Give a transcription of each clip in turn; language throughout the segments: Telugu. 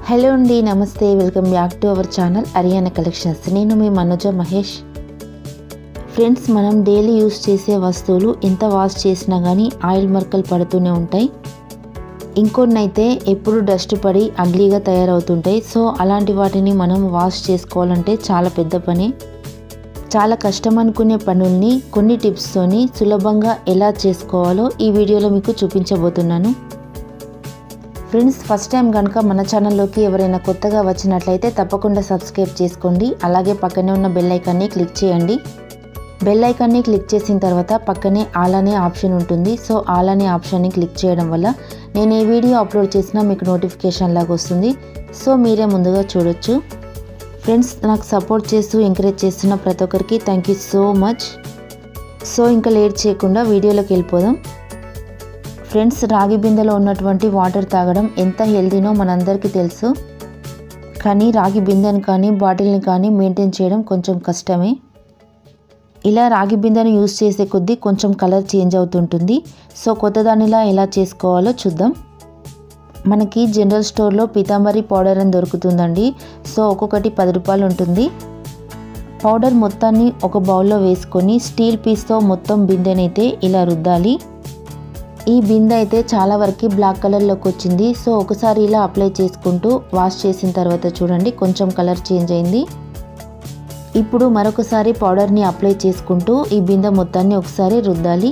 హలో అండి నమస్తే welcome back to our channel Haryana collections నేను మీ మనోజ మహేష్ ఫ్రెండ్స్ మనం డైలీ యూస్ చేసే వస్తువులు ఎంత వాష్ చేసినా కానీ ఆయిల్ మరకలు పడుతూనే ఉంటాయి ఇంకొన్ని అయితే ఎప్పుడు డస్ట్ పడి అగ్లీగా తయారవుతుంటాయి సో అలాంటి వాటిని మనం వాష్ చేసుకోవాలంటే చాలా పెద్ద పని చాలా కష్టం అనుకునే పనుల్ని కొన్ని టిప్స్తోని సులభంగా ఎలా చేసుకోవాలో ఈ వీడియోలో మీకు చూపించబోతున్నాను ఫ్రెండ్స్ ఫస్ట్ టైం కనుక మన ఛానల్లోకి ఎవరైనా కొత్తగా వచ్చినట్లయితే తప్పకుండా సబ్స్క్రైబ్ చేసుకోండి అలాగే పక్కనే ఉన్న బెల్ ఐకాన్ని క్లిక్ చేయండి బెల్ ఐకాన్ని క్లిక్ చేసిన తర్వాత పక్కనే ఆల్ అనే ఆప్షన్ ఉంటుంది సో ఆల్ అనే ఆప్షన్ని క్లిక్ చేయడం వల్ల నేను ఏ వీడియో అప్లోడ్ చేసినా మీకు నోటిఫికేషన్ లాగా వస్తుంది సో మీరే ముందుగా చూడొచ్చు ఫ్రెండ్స్ నాకు సపోర్ట్ చేస్తూ ఎంకరేజ్ చేస్తున్న ప్రతి ఒక్కరికి thank you so much so ఇంకా లేట్ చేయకుండా వీడియోలోకి వెళ్ళిపోదాం ఫ్రెండ్స్ రాగి బిందెలో ఉన్నటువంటి వాటర్ తాగడం ఎంత హెల్దీనో మనందరికీ తెలుసు కానీ రాగి బిందెని కానీ బాటిల్ని కానీ మెయింటైన్ చేయడం కొంచెం కష్టమే ఇలా రాగి బిందెను యూస్ చేసే కొద్దీ కొంచెం కలర్ చేంజ్ అవుతుంటుంది సో కొత్త దానిలా ఎలా చేసుకోవాలో చూద్దాం మనకి జనరల్ స్టోర్లో పీతాంబరి పౌడర్ అని దొరుకుతుందండి సో ఒక్కొక్కటి పది రూపాయలు ఉంటుంది పౌడర్ మొత్తాన్ని ఒక బౌల్లో వేసుకొని స్టీల్ పీస్తో మొత్తం బిందెనైతే ఇలా రుద్దాలి ఈ బిందె అయితే చాలా వరకు బ్లాక్ కలర్లోకి వచ్చింది సో ఒకసారి ఇలా అప్లై చేసుకుంటూ వాష్ చేసిన తర్వాత చూడండి కొంచెం కలర్ చేంజ్ అయింది ఇప్పుడు మరొకసారి పౌడర్ని అప్లై చేసుకుంటూ ఈ బిందె మొత్తాన్ని ఒకసారి రుద్దాలి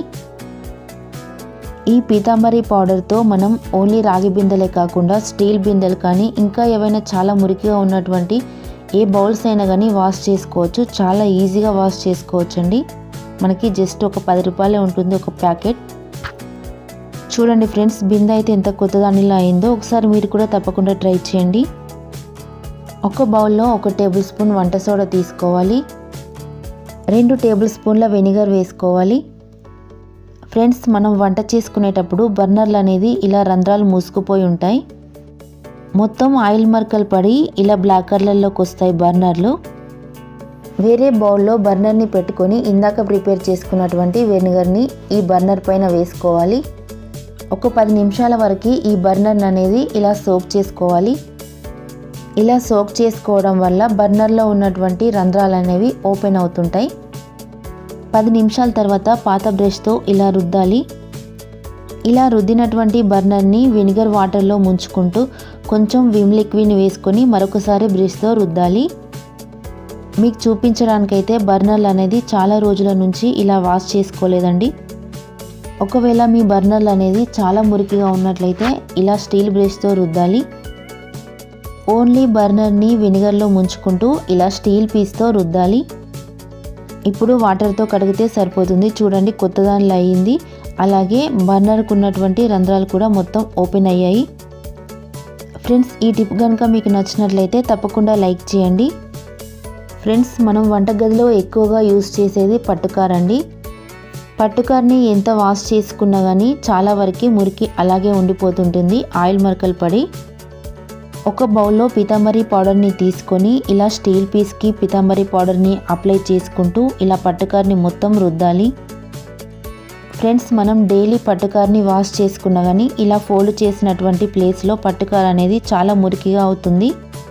ఈ పీతాంబరి పౌడర్తో మనం ఓన్లీ రాగి బిందెలే కాకుండా స్టీల్ బిందెలు కానీ ఇంకా ఏవైనా చాలా మురికిగా ఉన్నటువంటి ఏ బౌల్స్ అయినా కానీ వాష్ చేసుకోవచ్చు చాలా ఈజీగా వాష్ చేసుకోవచ్చు అండి మనకి జస్ట్ ఒక పది రూపాయలే ఉంటుంది ఒక ప్యాకెట్ చూడండి ఫ్రెండ్స్ బిందె అయితే ఎంత కొత్తదానిలా అయిందో ఒకసారి మీరు కూడా తప్పకుండా ట్రై చేయండి ఒక బౌల్లో ఒక టేబుల్ స్పూన్ వంట సోడా తీసుకోవాలి రెండు టేబుల్ స్పూన్ల వెనిగర్ వేసుకోవాలి ఫ్రెండ్స్ మనం వంట చేసుకునేటప్పుడు బర్నర్లు అనేది ఇలా రంధ్రాలు మూసుకుపోయి ఉంటాయి మొత్తం ఆయిల్ మరకలు పడి ఇలా బ్లాక్ కలర్లోకి వస్తాయి బర్నర్లు వేరే బౌల్లో బర్నర్ని పెట్టుకొని ఇందాక ప్రిపేర్ చేసుకున్నటువంటి వెనిగర్ని ఈ బర్నర్ పైన వేసుకోవాలి ఒక పది నిమిషాల వరకు ఈ బర్నర్ అనేది ఇలా సోక్ చేసుకోవాలి ఇలా సోక్ చేసుకోవడం వల్ల బర్నర్లో ఉన్నటువంటి రంధ్రాలు అనేవి ఓపెన్ అవుతుంటాయి పది నిమిషాల తర్వాత పాత బ్రష్తో ఇలా రుద్దాలి ఇలా రుద్దినటువంటి బర్నర్ని వెనిగర్ వాటర్లో ముంచుకుంటూ కొంచెం విమ్ లిక్విడ్ని వేసుకొని మరొకసారి బ్రష్తో రుద్దాలి మీకు చూపించడానికైతే బర్నర్లు అనేది చాలా రోజుల నుంచి ఇలా వాష్ చేసుకోలేదండి ఒకవేళ మీ బర్నర్లు అనేది చాలా మురికిగా ఉన్నట్లయితే ఇలా స్టీల్ బ్రష్తో రుద్దాలి ఓన్లీ బర్నర్ని వెనిగర్లో ముంచుకుంటూ ఇలా స్టీల్ పీస్తో రుద్దాలి ఇప్పుడు వాటర్తో కడిగితే సరిపోతుంది చూడండి కొత్త దానిలో అయ్యింది అలాగే బర్నర్కు ఉన్నటువంటి రంధ్రాలు కూడా మొత్తం ఓపెన్ అయ్యాయి ఫ్రెండ్స్ ఈ టిప్ కనుక మీకు నచ్చినట్లయితే తప్పకుండా లైక్ చేయండి ఫ్రెండ్స్ మనం వంటగదిలో ఎక్కువగా యూస్ చేసేది పట్టుకారండి పట్టుకార్ని ఎంత వాష్ చేసుకున్నా కానీ చాలా వరకు మురికి అలాగే ఉండిపోతుంటుంది ఆయిల్ మరకలు పడి ఒక బౌల్లో పితాంబరి పౌడర్ని తీసుకొని ఇలా స్టీల్ పీస్కి పితాంబరి పౌడర్ని అప్లై చేసుకుంటూ ఇలా పట్టుకార్ని మొత్తం రుద్దాలి ఫ్రెండ్స్ మనం డైలీ పట్టుకార్ని వాష్ చేసుకున్నా కానీ ఇలా ఫోల్డ్ చేసినటువంటి ప్లేస్లో పట్టుకార్ అనేది చాలా మురికిగా అవుతుంది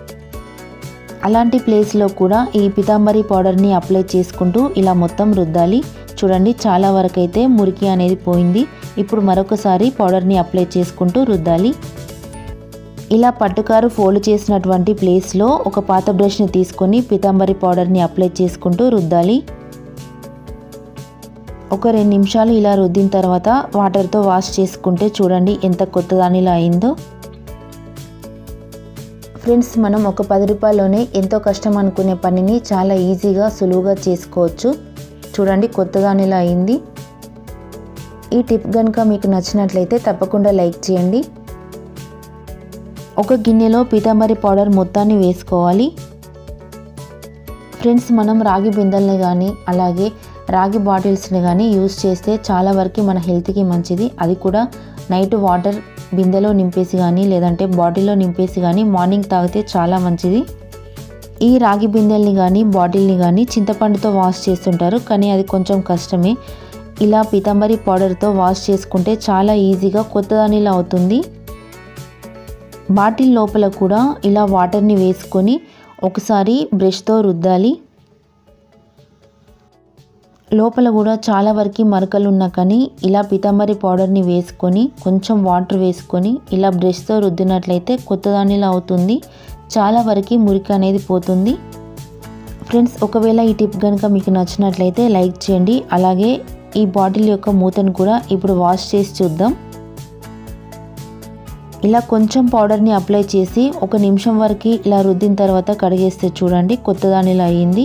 అలాంటి ప్లేస్లో కూడా ఈ పితాంబరి పౌడర్ని అప్లై చేసుకుంటూ ఇలా మొత్తం రుద్దాలి చూడండి చాలా వరకు అయితే మురికి అనేది పోయింది ఇప్పుడు మరొకసారి పౌడర్ని అప్లై చేసుకుంటూ రుద్దాలి ఇలా పట్టుకారు ఫోల్డ్ చేసినటువంటి ప్లేస్లో ఒక పాత బ్రష్ని తీసుకొని పితాంబరి పౌడర్ని అప్లై చేసుకుంటూ రుద్దాలి ఒక రెండు నిమిషాలు ఇలా రుద్దిన తర్వాత వాటర్తో వాష్ చేసుకుంటే చూడండి ఎంత కొత్తదానిలా అయిందో ఫ్రెండ్స్ మనం ఒక పది రూపాయల్లోనే ఎంతో కష్టం అనుకునే పనిని చాలా ఈజీగా సులువుగా చేసుకోవచ్చు చూడండి కొత్తదానిలా అయింది ఈ టిప్ కనుక మీకు నచ్చినట్లయితే తప్పకుండా లైక్ చేయండి ఒక గిన్నెలో పీతాంబరి పౌడర్ మొత్తాన్ని వేసుకోవాలి ఫ్రెండ్స్ మనం రాగి బిందెల్ని కానీ అలాగే రాగి బాటిల్స్ని కానీ యూస్ చేస్తే చాలా వరకు మన హెల్త్కి మంచిది అది కూడా నైట్ వాటర్ బిందెలో నింపేసి కానీ లేదంటే బాటిల్లో నింపేసి కానీ మార్నింగ్ తాగితే చాలా మంచిది ఈ రాగి బిందెల్ని కానీ బాటిల్ని కానీ చింతపండుతో వాష్ చేస్తుంటారు కానీ అది కొంచెం కష్టమే ఇలా పీతాంబరి పౌడర్తో వాష్ చేసుకుంటే చాలా ఈజీగా కొత్తదానిలా అవుతుంది బాటిల్ లోపల కూడా ఇలా వాటర్ని వేసుకొని ఒకసారి బ్రష్తో రుద్దాలి లోపల కూడా చాలా వరకు మరకలు ఉన్నా కానీ ఇలా పితాంబరి పౌడర్ని వేసుకొని కొంచెం వాటర్ వేసుకొని ఇలా బ్రష్తో రుద్దినట్లయితే కొత్త దానిలా అవుతుంది చాలా వరకు మురికి అనేది పోతుంది ఫ్రెండ్స్ ఒకవేళ ఈ టిప్ కనుక మీకు నచ్చినట్లయితే లైక్ చేయండి అలాగే ఈ బాటిల్ యొక్క మూతను కూడా ఇప్పుడు వాష్ చేసి చూద్దాం ఇలా కొంచెం పౌడర్ని అప్లై చేసి ఒక నిమిషం వరకు ఇలా రుద్దిన తర్వాత కడిగేస్తే చూడండి కొత్త దానిలా అయ్యింది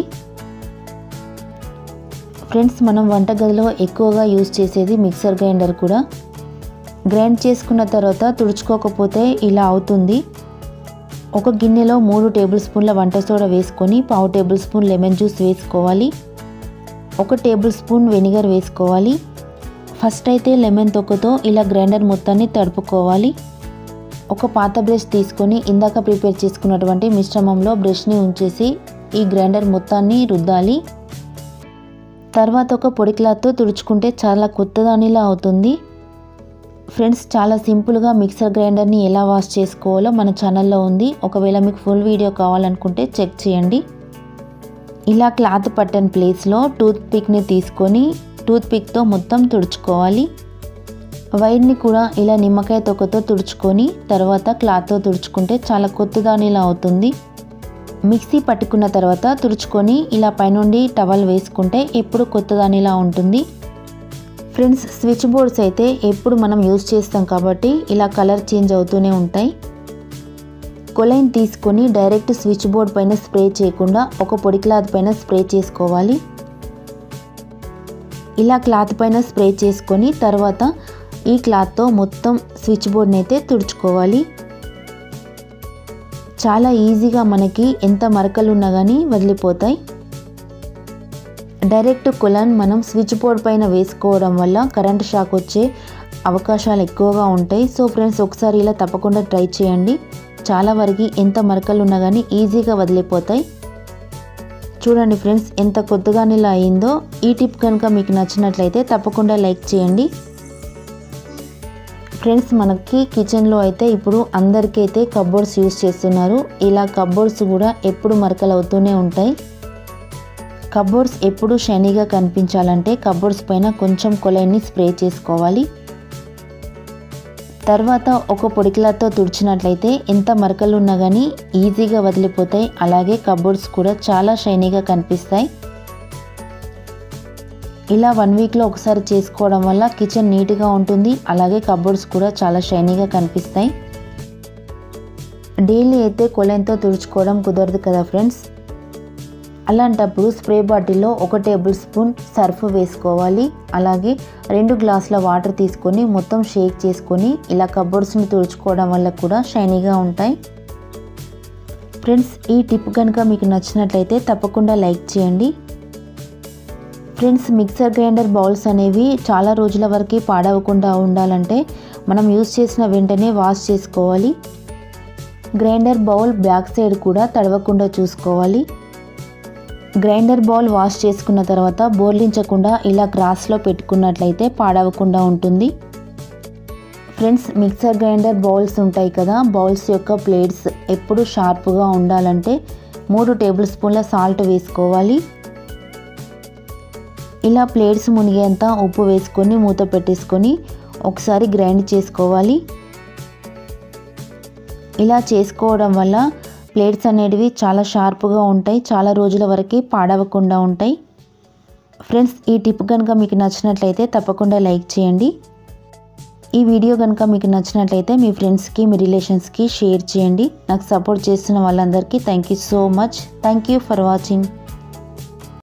ఫ్రెండ్స్ మనం వంటగదిలో ఎక్కువగా యూజ్ చేసేది మిక్సర్ గ్రైండర్ కూడా గ్రైండ్ చేసుకున్న తర్వాత తుడుచుకోకపోతే ఇలా అవుతుంది ఒక గిన్నెలో మూడు టేబుల్ స్పూన్ల వంట సోడా వేసుకొని పావు టేబుల్ స్పూన్ లెమన్ జ్యూస్ వేసుకోవాలి ఒక టేబుల్ స్పూన్ వెనిగర్ వేసుకోవాలి ఫస్ట్ అయితే లెమన్ తొక్కతో ఇలా గ్రైండర్ మొత్తాన్ని తడుపుకోవాలి ఒక పాత బ్రష్ తీసుకొని ఇందాక ప్రిపేర్ చేసుకున్నటువంటి మిశ్రమంలో బ్రష్ని ఉంచేసి ఈ గ్రైండర్ మొత్తాన్ని రుద్దాలి తర్వాత ఒక పొడి క్లాత్తో తుడుచుకుంటే చాలా కొత్తదానిలా అవుతుంది ఫ్రెండ్స్ చాలా సింపుల్గా మిక్సర్ గ్రైండర్ని ఎలా వాష్ చేసుకోవాలో మన ఛానల్లో ఉంది ఒకవేళ మీకు ఫుల్ వీడియో కావాలనుకుంటే చెక్ చేయండి ఇలా క్లాత్ పట్టని ప్లేస్లో టూత్ పిక్ని తీసుకొని టూత్ పిక్తో మొత్తం తుడుచుకోవాలి వైర్ని కూడా ఇలా నిమ్మకాయ తొక్కతో తుడుచుకొని తర్వాత క్లాత్తో తుడుచుకుంటే చాలా కొత్తదానిలా అవుతుంది మిక్సీ పట్టుకున్న తర్వాత తుడుచుకొని ఇలా పైనుండి టవల్ వేసుకుంటే ఎప్పుడు కొత్తదానిలా ఉంటుంది ఫ్రెండ్స్ స్విచ్ బోర్డ్స్ అయితే ఎప్పుడు మనం యూజ్ చేస్తాం కాబట్టి ఇలా కలర్ చేంజ్ అవుతూనే ఉంటాయి కొలైన్ తీసుకొని డైరెక్ట్ స్విచ్ బోర్డ్ పైన స్ప్రే చేయకుండా ఒక పొడి క్లాత్ పైన స్ప్రే చేసుకోవాలి ఇలా క్లాత్ పైన స్ప్రే చేసుకొని తర్వాత ఈ క్లాత్తో మొత్తం స్విచ్ బోర్డ్ని అయితే తుడుచుకోవాలి చాలా ఈజీగా మనకి ఎంత మరకలు ఉన్నా కానీ వదిలిపోతాయి డైరెక్ట్ కులాన్ మనం స్విచ్ బోర్డ్ పైన వేసుకోవడం వల్ల కరెంట్ షాక్ వచ్చే అవకాశాలు ఎక్కువగా ఉంటాయి సో ఫ్రెండ్స్ ఒకసారి ఇలా తప్పకుండా ట్రై చేయండి చాలా వరకు ఎంత మరకలు ఉన్నా కానీ ఈజీగా వదిలిపోతాయి చూడండి ఫ్రెండ్స్ ఎంత కొత్తగానిలా అయిందో ఈ టిప్ కనుక మీకు నచ్చినట్లయితే తప్పకుండా లైక్ చేయండి ఫ్రెండ్స్ మనకి కిచెన్లో అయితే ఇప్పుడు అందరికీ అయితే కబ్బోర్డ్స్ యూస్ చేస్తున్నారు ఇలా కబ్బోర్డ్స్ కూడా ఎప్పుడు మరకలు అవుతూనే ఉంటాయి కబ్బోర్డ్స్ ఎప్పుడు షైనీగా కనిపించాలంటే కబ్బోర్డ్స్ పైన కొంచెం కొలైన్ని స్ప్రే చేసుకోవాలి తర్వాత ఒక పొడికిలాతో తుడిచినట్లయితే ఎంత మరకలు ఉన్నా కానీ ఈజీగా వదిలిపోతాయి అలాగే కబ్బోర్డ్స్ కూడా చాలా షైనీగా కనిపిస్తాయి ఇలా వన్ వీక్లో ఒకసారి చేసుకోవడం వల్ల కిచెన్ నీట్గా ఉంటుంది అలాగే కబోర్డ్స్ కూడా చాలా షైనీగా కనిపిస్తాయి డైలీ అయితే కొలెన్తో తుడుచుకోవడం కుదరదు కదా ఫ్రెండ్స్ అలాంటప్పుడు స్ప్రే బాటిల్లో ఒక టేబుల్ స్పూన్ సర్ఫ్ వేసుకోవాలి అలాగే రెండు గ్లాసుల వాటర్ తీసుకొని మొత్తం షేక్ చేసుకొని ఇలా కబోర్డ్స్ని తుడుచుకోవడం వల్ల కూడా షైనీగా ఉంటాయి ఫ్రెండ్స్ ఈ టిప్ కనుక మీకు నచ్చినట్లయితే తప్పకుండా లైక్ చేయండి ఫ్రెండ్స్ మిక్సర్ గ్రైండర్ బౌల్స్ అనేవి చాలా రోజుల వరకు పాడవకుండా ఉండాలంటే మనం యూస్ చేసిన వెంటనే వాష్ చేసుకోవాలి గ్రైండర్ బౌల్ బ్యాక్ సైడ్ కూడా తడవకుండా చూసుకోవాలి గ్రైండర్ బౌల్ వాష్ చేసుకున్న తర్వాత బోర్లించకుండా ఇలా గ్రాస్లో పెట్టుకున్నట్లయితే పాడవకుండా ఉంటుంది ఫ్రెండ్స్ మిక్సర్ గ్రైండర్ బౌల్స్ ఉంటాయి కదా బౌల్స్ యొక్క ప్లేట్స్ ఎప్పుడు షార్ప్గా ఉండాలంటే మూడు టేబుల్ స్పూన్ల సాల్ట్ వేసుకోవాలి ఇలా ప్లేట్స్ మునిగేంత ఉప్పు వేసుకొని మూత పెట్టేసుకొని ఒకసారి గ్రైండ్ చేసుకోవాలి ఇలా చేసుకోవడం వల్ల ప్లేట్స్ అనేటివి చాలా షార్ప్గా ఉంటాయి చాలా రోజుల వరకు పాడవకుండా ఉంటాయి ఫ్రెండ్స్ ఈ టిప్ కనుక మీకు నచ్చినట్లయితే తప్పకుండా లైక్ చేయండి ఈ వీడియో కనుక మీకు నచ్చినట్లయితే మీ ఫ్రెండ్స్కి మీ రిలేషన్స్కి షేర్ చేయండి నాకు సపోర్ట్ చేస్తున్న వాళ్ళందరికీ thank you so much thank you for watching